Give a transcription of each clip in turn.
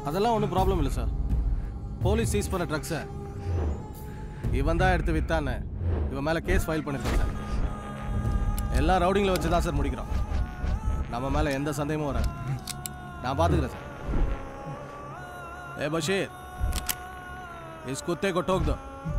அதெல்லாம் ஒன்றும் ப்ராப்ளம் இல்லை சார் போலீஸ் சீஸ் பண்ண ட்ரக்ஸை இவன் தான் எடுத்து வித்தான்னு இவன் மேலே கேஸ் ஃபைல் பண்ணிருக்கோம் சார் எல்லா ரவுடிங்களை வச்சு தான் சார் முடிக்கிறோம் நம்ம மேலே எந்த சந்தேகமும் வராது நான் பார்த்துக்கிறேன் சார் ஏ பஷீர் इस कुत्ते को ठोक दो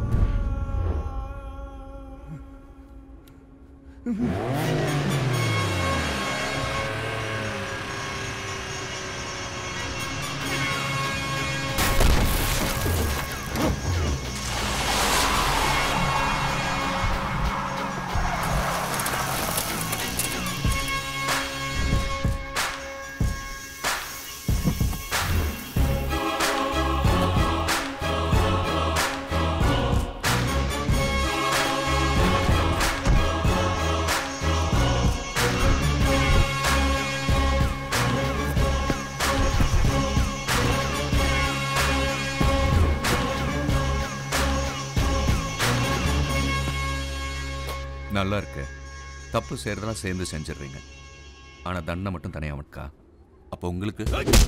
நல்லா இருக்கு தப்பு செய்கிறதெல்லாம் சேர்ந்து செஞ்சிடுறீங்க ஆனால் தண்டனை மட்டும் தனியாக இருக்கா அப்போ உங்களுக்கு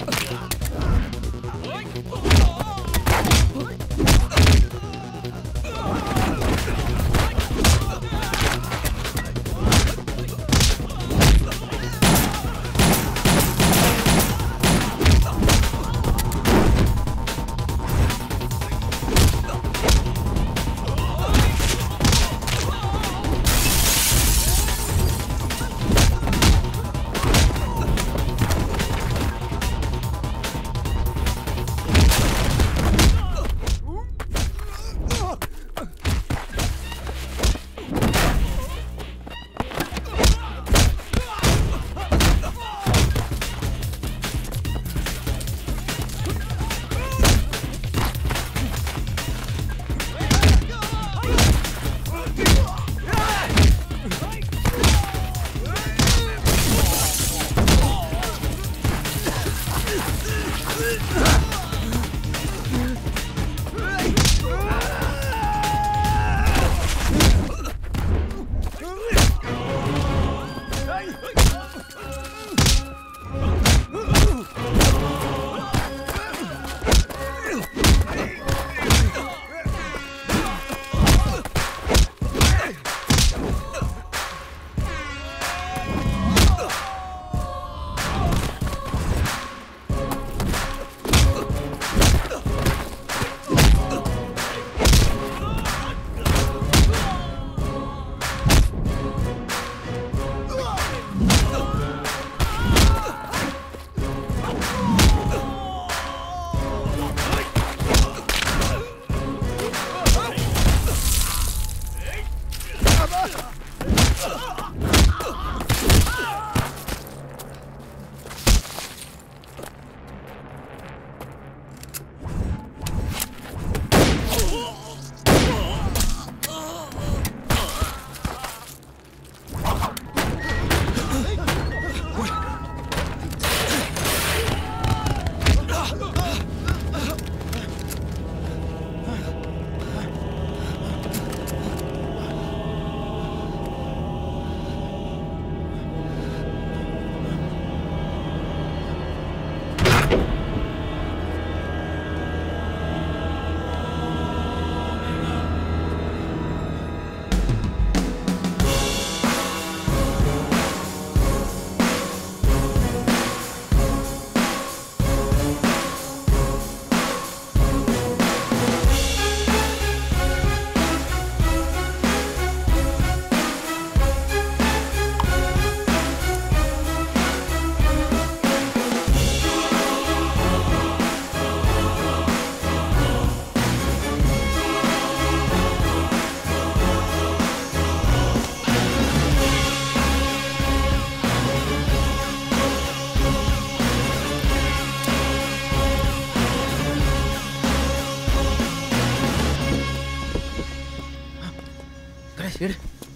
எடு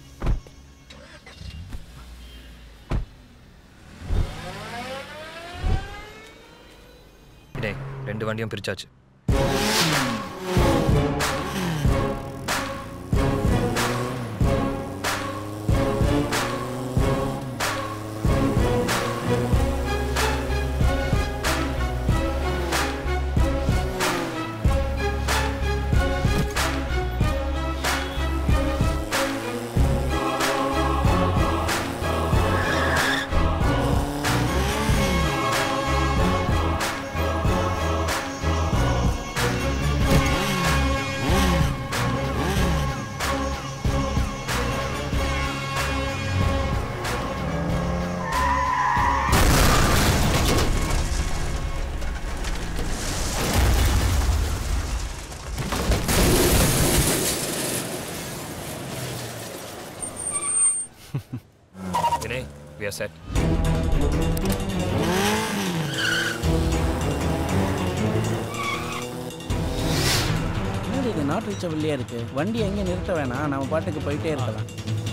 டேய் ரெண்டு வண்டியும் பிரிச்சாச்சு வினய் we are set என்னது இது நாட் ரீச்சபிள்லேயே இருக்கு வண்டி எங்கே நிறுத்த வேணாம் நம்ம பாட்டுக்கு போயிட்டே இருக்கலாம்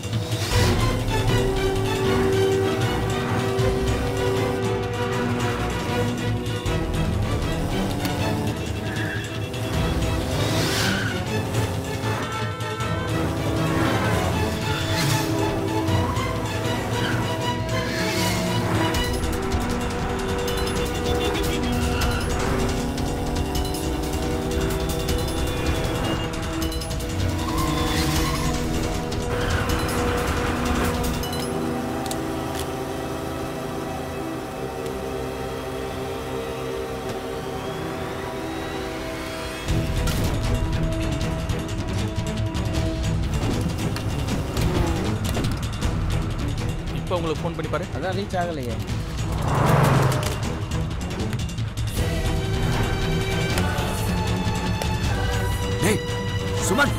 இப்போ உங்களுக்கு ஃபோன் பண்ணி பாரு அதான் ரீச் ஆகலையே டேய் சுமன்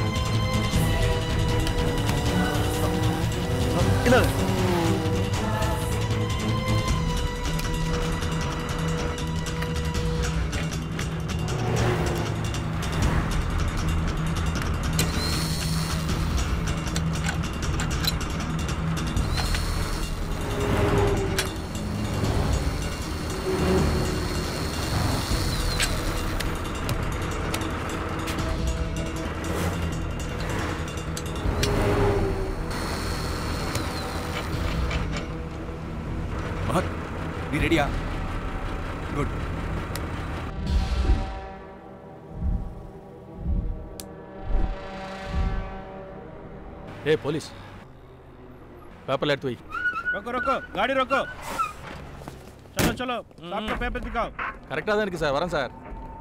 இல்லை மகத் நீ ரெடியா குட் ஏய் போலீஸ் பேப்பர்ல எடுத்து வை रोको रोको गाड़ी रोको चलो चलो आपका पेपर दिखाओ கரெக்டாக தான் இருக்கு சார் வரேன் சார்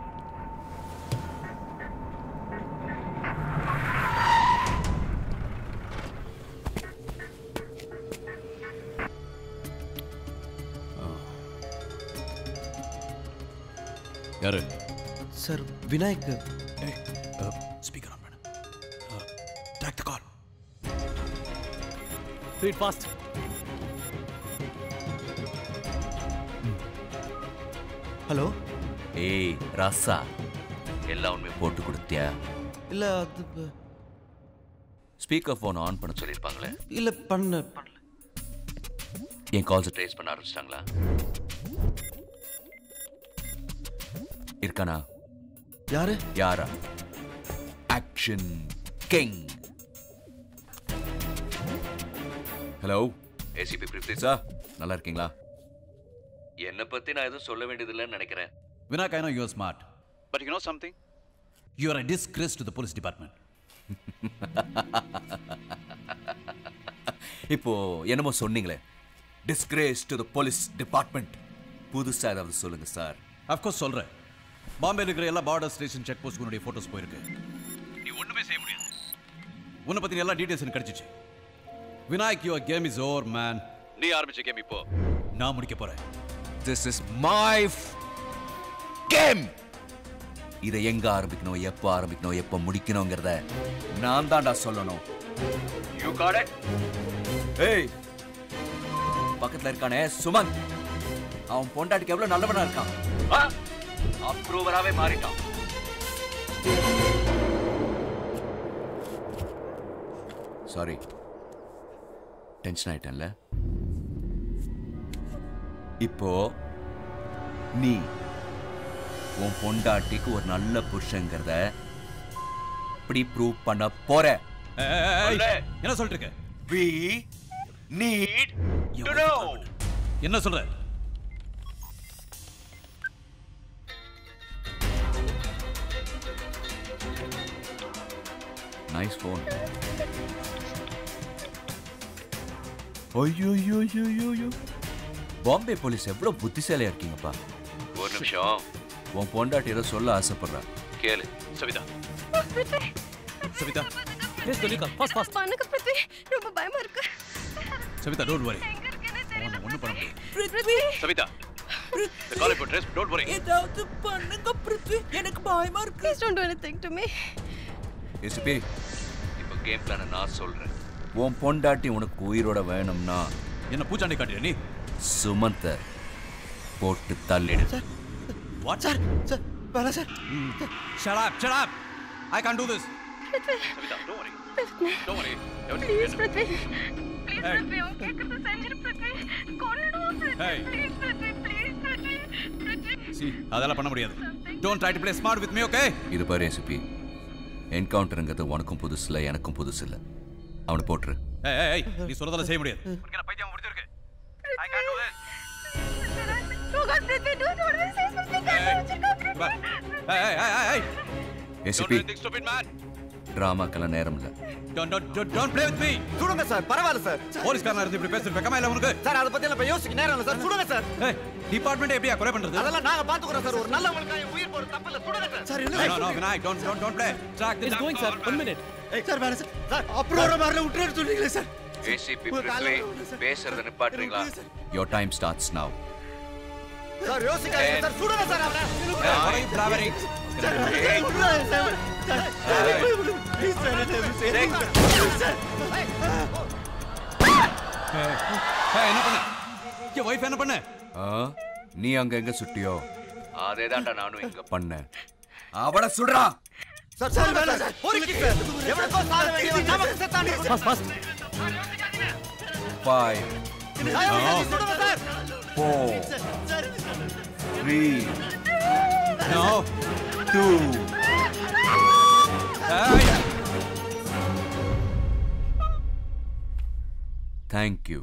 யாரு சார் விநாயக் ஸ்பீக்கர் ஆன் பண்ணு take the call speed fast hello ஏய் ராசா எல்லாம் உண்மை போட்டு கொடுத்தியா இல்லை அது ப- ஸ்பீக்கர் ஃபோன் ஆன் பண்ண சொல்லியிருப்பாங்களே இல்லை பண்ண பண்ணல என் கால்ஸ் ட்ரேஸ் பண்ண ஆரம்பிச்சிட்டாங்களா இருக்கானா யாரு யாரா ஆக்ஷன் கிங் ஹலோ ஏசிபி பிரிப்ரிஸா நல்லா இருக்கீங்களா என்னை பத்தி நான் எதுவும் சொல்ல வேண்டியதில்லைன்னு நினைக்கிறேன் Vinak, I know you're smart. But you know something? You're a disgrace to the police department. இப்போ என்னமோ சொன்னீங்களே disgrace to the police department புதுசா ஏதாவது சொல்லுங்க சார் Of course, சொல்றேன் பாம்பே இருக்கிற எல்லா பார்டர் ஸ்டேஷன் செக் போஸ்ட் உன்னுடைய ஃபோட்டோஸ் போயிருக்கு நீ ஒண்ணுமே செய்ய முடியாது உன்னை பத்தின எல்லா டீடைல்ஸ் எனக்கு கிடைச்சிச்சு Vinayak your game is over man நீ ஆரம்பிச்ச கேம் இப்போ நான் முடிக்க போறேன் திஸ் இஸ் மை கேம் இதை எங்க ஆரம்பிக்கணும் எப்போ ஆரம்பிக்கணும் எப்போ முடிக்கணுங்கிறத நான் தான்டா சொல்லணும் யூ காட் இட் ஏய் பக்கத்துல இருக்கானே சுமன் அவன் பொண்டாட்டிக்கு எவ்வளவு நல்லவனா இருக்கான் அப்ரூவராவே மாறிட்டான் சாரி டென்ஷன் ஆயிட்டேன்ல இப்போ நீ உன் பொண்டாட்டிக்கு ஒரு நல்ல புருஷங்கிறத இப்படி ப்ரூவ் பண்ண போற சொல்லு. என்ன சொல்லிட்டு இருக்க we need to know என்ன சொல்ற நைஸ் ஃபோன் ஐயோ ஐயோ ஐயோ ஐயோ ஐயோ பாம்பே போலீஸ் எவ்வளவு புத்திசாலியா இருக்கீங்கப்பா ஒரு நிமிஷம் உன் பொண்டாட்டி ஏதோ சொல்ல ஆசைப்படுறா கேளு சவிதா சவிதா பண்ணுங்க பிருத்வி ரொம்ப பயமா இருக்கு சவிதா டோன்ட் வரி எங்க இருக்குன்னு தெரியல ஒன்றும் பண்ண முடியாது பிருத்வி சவிதா இந்த காலை இப்போ ட்ரெஸ் டோன்ட் வரி ஏதாவது பண்ணுங்க பிருத்வி எனக்கு பயமா இருக்கு please don't do anything to me SP இப்போ கேம் பிளான நான் சொல்றேன் உன் பொண்டாட்டி உனக்கு உயிரோட வேணும்னா என்ன பூச்சாண்டி காட்டுறியா நீ சுமந்த போட்டு தள்ளிடு வாட் சார் சார் வேணாம் sir Shut up, shut up. I can't do this. Prithvi Savita, don't worry. Prithvi Don't worry. Please Prithvi please Hey. Prithvi okay कर दो सेंचुरी पृथ्वी கொன்னுடு Prithvi Hey. Please Prithvi please Prithvi Prithvi See, அதெல்லாம் பண்ண முடியாது. Don't try to play smart with me, okay? இது பாரு எஸ்பி என்கவுண்டருங்கிறது உனக்கும் புதுசு இல்லை எனக்கும் புதுசு இல்லை அவனை போட்டுரு ஏய் ஏய், ஏய் நீ சொல்றதெல்லாம் செய்ய முடியாது. உனக்கு என்ன பைத்தியம் முடிஞ்சிருக்கு? I can't do this. Oh God, Prithvi do what I say पृथ्वी कर Hey. दो Bye. Hey, hey, hey, hey, hey. Don't SP do anything stupid, man. ட்ராமாக்கெல்லாம் நேரம் இல்லை Don't, don't, don't, don't play with me. சுடுங்க sir பரவாயில்ல sir போலீஸ்காரனா இருந்து இப்படி பேசுறது வெக்கமா இல்ல உனக்கு? சார் அதை பத்தி எல்லாம் யோசிக்க நேரம் இல்லை சார் சுடுங்க சார் ஏய், டிபார்ட்மெண்ட் எப்படியா குறை பண்றது? அதெல்லாம் நாங்க பாத்துக்கிறோம் சார் ஒரு நல்லவங்களுக்காக உயிர் போற தப்பு இல்ல சுடுங்க sir sir No, no, no, Vinayak, don't, don't, don't play. Track the It's going, sir. One minute. Sir வேணாம் சார் சார் அப்புறம் ஒரு மாதிரி விட்டுறேன்னு சொன்னீங்களே சார் ஏசிபி ஒரு காலையில விடுங்க சார். பேசுறத நிப்பாட்டுறீங்களா விடுங்க sir. Your time starts now sir யோசிக்காதீங்க சார் சுடுங்க சார் அவரை Hey, what are you blabbering? Sir விடுங்க sir sir sir please sir sir Hey, என்ன பண்ண? என் wife என்ன பண்ண? நீ அங்க எங்க சுட்டியோ அதே தான்டா நானும் இங்க பண்ணேன் அவளை சுடுறா சார் சார் வேணாம் சார் ஒரு கிட்ட எவ்வளவு சாக வேண்டியவன் நமக்கு செத்தானே ஃபாஸ்ட் ஃபாஸ்ட் ஃபைவ் சுடுங்க sir four sir three No. Two Hey. Thank you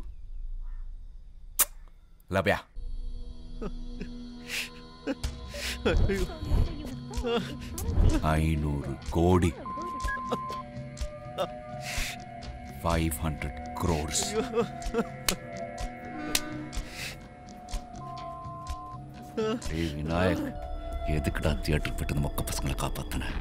love you ஐநூறு கோடி ஃபைவ் ஹண்ட்ரட் க்ரோர்ஸ் ஏய் விநாயக் எதுக்குடா தியேட்டருக்கு போயிட்டு இந்த மொக்க பசங்களை காப்பாத்தின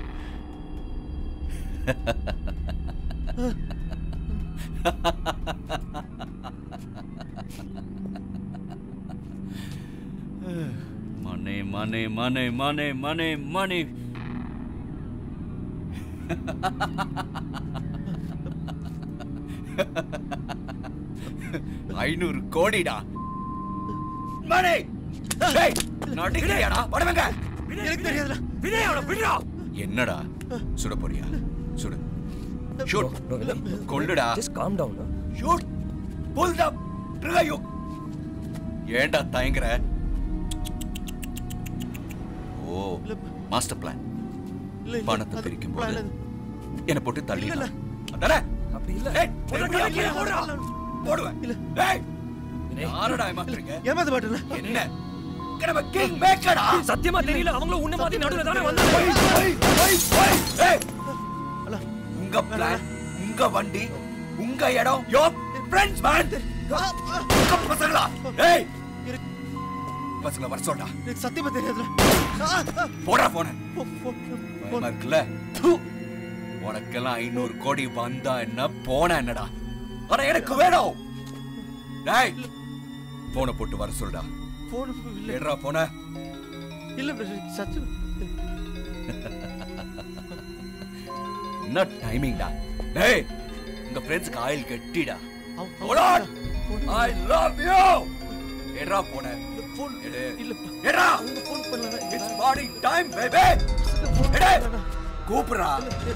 மனே மனே மனே மனே மனே மனே ஐநூறு கோடிடா மணி டேய் நடிக்கிறியாடா வடவங்க எனக்கு தெரியாதுடா வினய் அவன விடுடா என்னடா சுட போறியா சுடு ஷூட் கொல்லுடா just calm down shoot pull the trigger you ஏன்டா தயங்குற ஓ மாஸ்டர் பிளான் இல்ல, இல்ல, பணத்தை அது பிரிக்கும் plan போது அது. என்ன போட்டு தள்ளி இல்ல, அதானே அப்படி இல்ல ஏய் முதல்ல கீழே போடுடா போடுவேன் இல்ல. ஏய் யாரடா ஏமாத்துறீங்க ஏமாத்த மாட்டேன் என்ன கிடம கிங் மேக்கடா சத்தியமா தெரியல அவங்களும் உன்ன மாதிரி நடுவுல தானே வந்தாங்க ஏய் உங்க பிளான் உங்க வண்டி உங்க இடம் யோ ஃப்ரெண்ட்ஸ் மேன் உங்க பசங்களா ஏய் பசங்கள வர சொல்டா எனக்கு சத்தியமா தெரியாதுடா போடா போன போ- போ- பயமா இருக்குல்ல து. உனக்கெல்லாம் ஐநூறு கோடி வந்தா என்ன போன என்னடா ஆனா எனக்கு வேணும் டேய் போனை போட்டு வர சொல்டா போன் இல்ல ஏடுறா போன இல்ல பிரதர், சத்தியம் என்ன டைமிங்டா டேய் உங்க ஃப்ரெண்ட்ஸ்க்கு ஆயில் கட்டிடா அவன் Hold on. I love you. ஏடுறா போன போன் எடு. இல்லப்பா ஏடுறா அவங்க போன் பண்ணல இட்ஸ் மார்னிங் டைம் பேபி எடு கூப்பிடுறா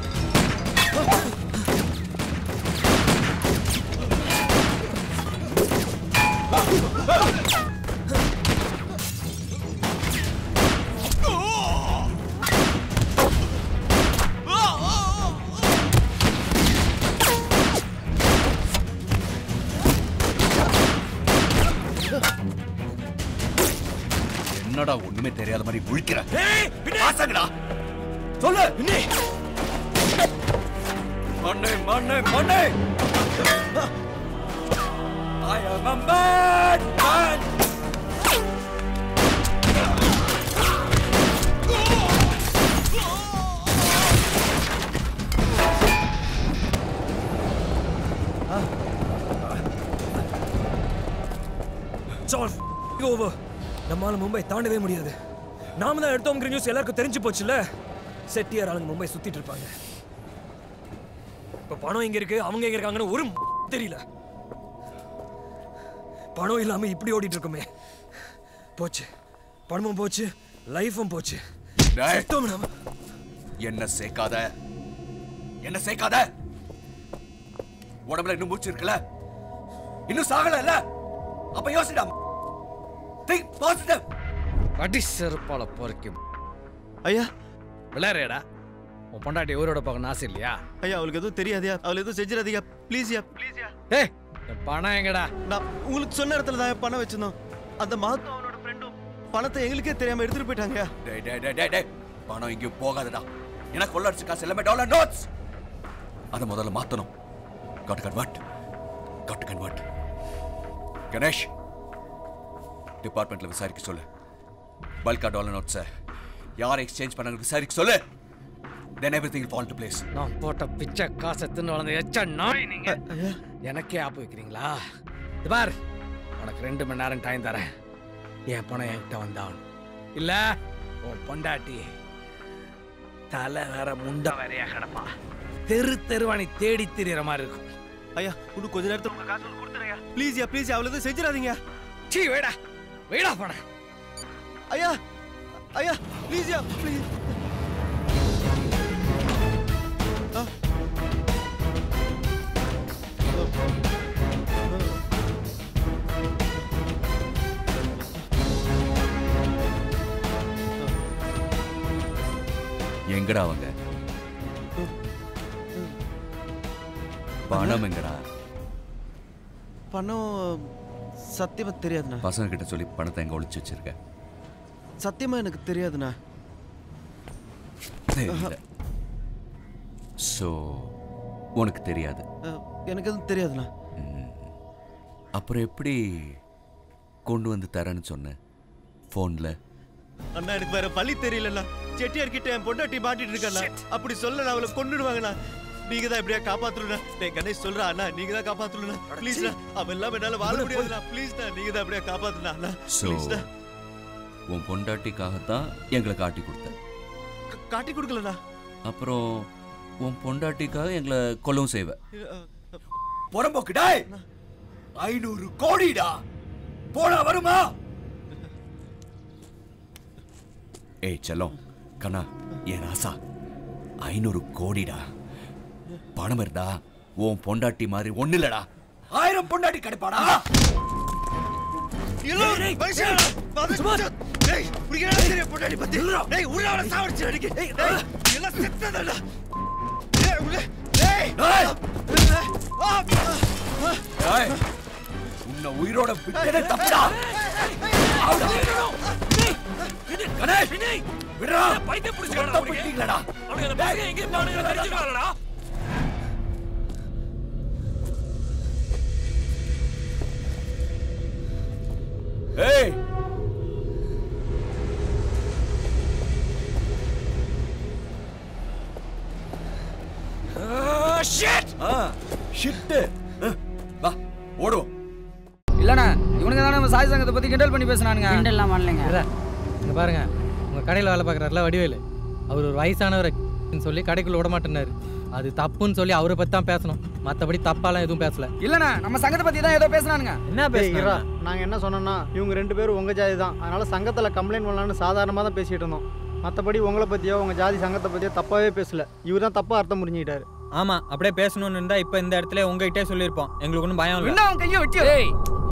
என்னடா ஒண்ணுமே தெரியாத மாதிரி முழிக்கிற பாசங்கடா சொல்லு மண்ணே மண்ணே மண்ணே I am a mad man. சால் ஓவர் நம்மால மும்பை தாண்டவே முடியாது நாம தான் எடுத்தோங்கிற நியூஸ் எல்லாருக்கும் தெரிஞ்சு போச்சுல செட்டியார் ஆளுங்க மும்பை சுத்திட்டு இருப்பாங்க இப்போ பணம் எங்க இருக்கு அவங்க எங்க இருக்காங்கன்னு ஒரு தெரியல பணம் இல்லாம இப்படி ஓடிட்டு இருக்கோமே போச்சு பணமும் போச்சு லைஃபும் போச்சு டேய். செத்தோம் நாம என்ன சேர்க்காத என்ன சேர்க்காத உடம்புல இன்னும் மூச்சு இருக்குல்ல இன்னும் சாகல இல்ல அப்ப யோசிடா திங்க் பாசிட்டிவ் அடி செருப்பால பொறுக்கும் ஐயா விளையாடுறியாடா உன் பொண்டாட்டி ஊரோட பார்க்கணும் ஆசை இல்லையா ஐயா அவளுக்கு எதுவும் தெரியாதயா அவள் எதுவும் செஞ்சிடாதீங்க ப்ளீஸ்யா ப்ளீஸ்யா ஏய் என் பணம் எங்கடா நான் உங்களுக்கு சொன்ன இடத்துல தான் பணம் வச்சிருந்தோம் அந்த மகத்துவம் அவனோட ஃப்ரெண்டும் பணத்தை எங்களுக்கே தெரியாம எடுத்துட்டு போயிட்டாங்கயா டேய் டேய் டேய் டேய் டேய் பணம் எங்கேயும் போகாதடா எனக்கு கொள்ளடிச்ச காசு எல்லாமே டாலர் நோட்ஸ் அதை முதல்ல மாத்தணும் காட்டு கன்வெர்ட் காட்டு கன்வெர்ட் கணேஷ் டிபார்ட்மெண்ட்ல விசாரிக்க சொல்லு பல்கா டாலர் நோட்ஸை யார் எக்ஸ்சேஞ்ச் பண்ணாங்க விசாரிக்க சொல்லு then everything fall to place நான் போட்ட பிச்சை காசை தின்னு வளர்ந்த எச்ச நாய் நீங்க எனக்கே ஆப்பு வைக்கிறீங்களா இது பார் உனக்கு ரெண்டு மணி நேரம் டைம் தரேன் என் பணம் என்கிட்ட வந்தாகணும் இல்ல உன் பொண்டாட்டி தலை வேற முண்டை வேறையா கிடப்பா தெரு தெருவாணி தேடி திரியற மாதிரி இருக்கும் ஐயா இன்னும் கொஞ்ச நேரத்துல உங்க காசு கொடுத்துறேன் ப்ளீஸ்யா ப்ளீஸ் அவளை எதுவும் செஞ்சிடாதீங்க சீ வேடா வேடா பணம் ஐயா ஐயா ப்ளீஸ்யா ப்ளீஸ் எங்கடா அவங்க பணம் எங்கடா பணம் சத்தியமா தெரியாதுண்ணா பசங்க கிட்ட சொல்லி பணத்தை எங்க ஒளிச்சு வச்சிருக்க சத்தியமா எனக்கு தெரியாதுண்ணா தெரியல சோ உனக்கு தெரியாது அஹ், எனக்கு எதுவும் தெரியாதுண்ணா அப்புறம் எப்படி கொண்டு வந்து தரேன்னு சொன்ன ஃபோன்ல அண்ணா எனக்கு வேற வழி தெரியலண்ணா செட்டியார் கிட்ட என் பொண்டாட்டி மாட்டிட்டு இருக்கண்ணா அப்படி சொல்ல அவளை கொன்னுடுவாங்கண்ணா நீங்க தான் எப்படியா காப்பாத்தணும்னா டேய் கணேஷ் சொல்றா அண்ணா நீங்க தான் காப்பாத்தணும்னா ப்ளீஸ்ண்ணா அவன் எல்லாம் என்னால வாழ முடியாதுண்ணா ப்ளீஸ்ண்ணா நீங்க தான் எப்படியா காப்பாத்துனா அண்ணா ஸோ ப்ளீஸ்ண்ணா உன் பொண்டாட்டிக்காகத்தான் எங்களை காட்டி கொடுத்த க- காட்டி கொடுக்கலண்ணா அப்புறம் உன் பொண்டாட்டிக்காக எங்களை கொல்லவும் செய்வ அஹ், புறம்போக்கு டாய் ஐநூறு கோடிடா போனா வருமா ஏய் செல்லம் கண்ணா என் ராசா ஐநூறு கோடிடா பணம் இருந்தா உன் பொண்டாட்டி மாதிரி ஒண்ணு இல்லடா ஆயிரம் பொண்டாட்டி கிடைப்பாடா டேய், மனுஷன், வந்து- டேய், உனக்கு என்னடா தெரியும் பொண்டாட்டி பத்தி? டேய், உள்ள அவளை சாவடிச்சு அடிக்க. டேய், டேய், எல்லாம் செத்ததாடா. டேய், உள்ள, டேய். டேய். ஆ, ஆ, ஏய், உன்னை உயிரோட விட்டதே தப்புடா ஆவுடா. கணேஷ், விடுடா. பைத்தியம் தப்பு பிடிச்சிக்கடா பண்ணிட்டீங்களேடா. அவனுக்கு அந்த பசங்க எங்க இருந்தானு தெரிஞ்சுக்கலாம்டா ஏய் ஷிட் ஆ ஷிட்டு வா ஓடுவோம் இல்லண்ணா இவனுங்க தானே நம்ம சாய் சங்கத்தை பத்தி கிண்டல் பண்ணி பேசுனானுங்க கிண்டல்லாம் பண்ணலைங்க இங்க பாருங்க உங்க கடையில் வேலை பார்க்குறாருல வடிவேலு அவர் ஒரு வயசானவர் சொல்லி கடைக்குள்ள விட மாட்டேனாரு அது தப்புன்னு சொல்லி அவரை பத்தி தான் பேசணும் மற்றபடி தப்பாலாம் எதுவும் பேசல இல்லண்ணா நம்ம சங்கத்தை பத்தி தான் ஏதோ பேசுனானுங்க என்ன டேய், இருடா. பேசுறா நாங்க என்ன சொன்னோம்னா இவங்க ரெண்டு பேரும் உங்க ஜாதி தான் அதனால சங்கத்துல கம்ப்ளைண்ட் பண்ணலாம்னு சாதாரணமாக தான் பேசிட்டு இருந்தோம் மற்றபடி உங்களை பத்தியோ உங்க ஜாதி சங்கத்தை பத்தியோ தப்பாவே பேசல இவர் தான் தப்பா அர்த்தம் புரிஞ்சுக்கிட்டாரு ஆமா அப்படியே பேசணும்னு இருந்தா இப்ப இந்த இடத்துல உங்ககிட்டே சொல்லியிருப்போம் எங்களுக்கு ஒன்றும் பயம் இல்லை என்ன அவன் கையை வெட்டி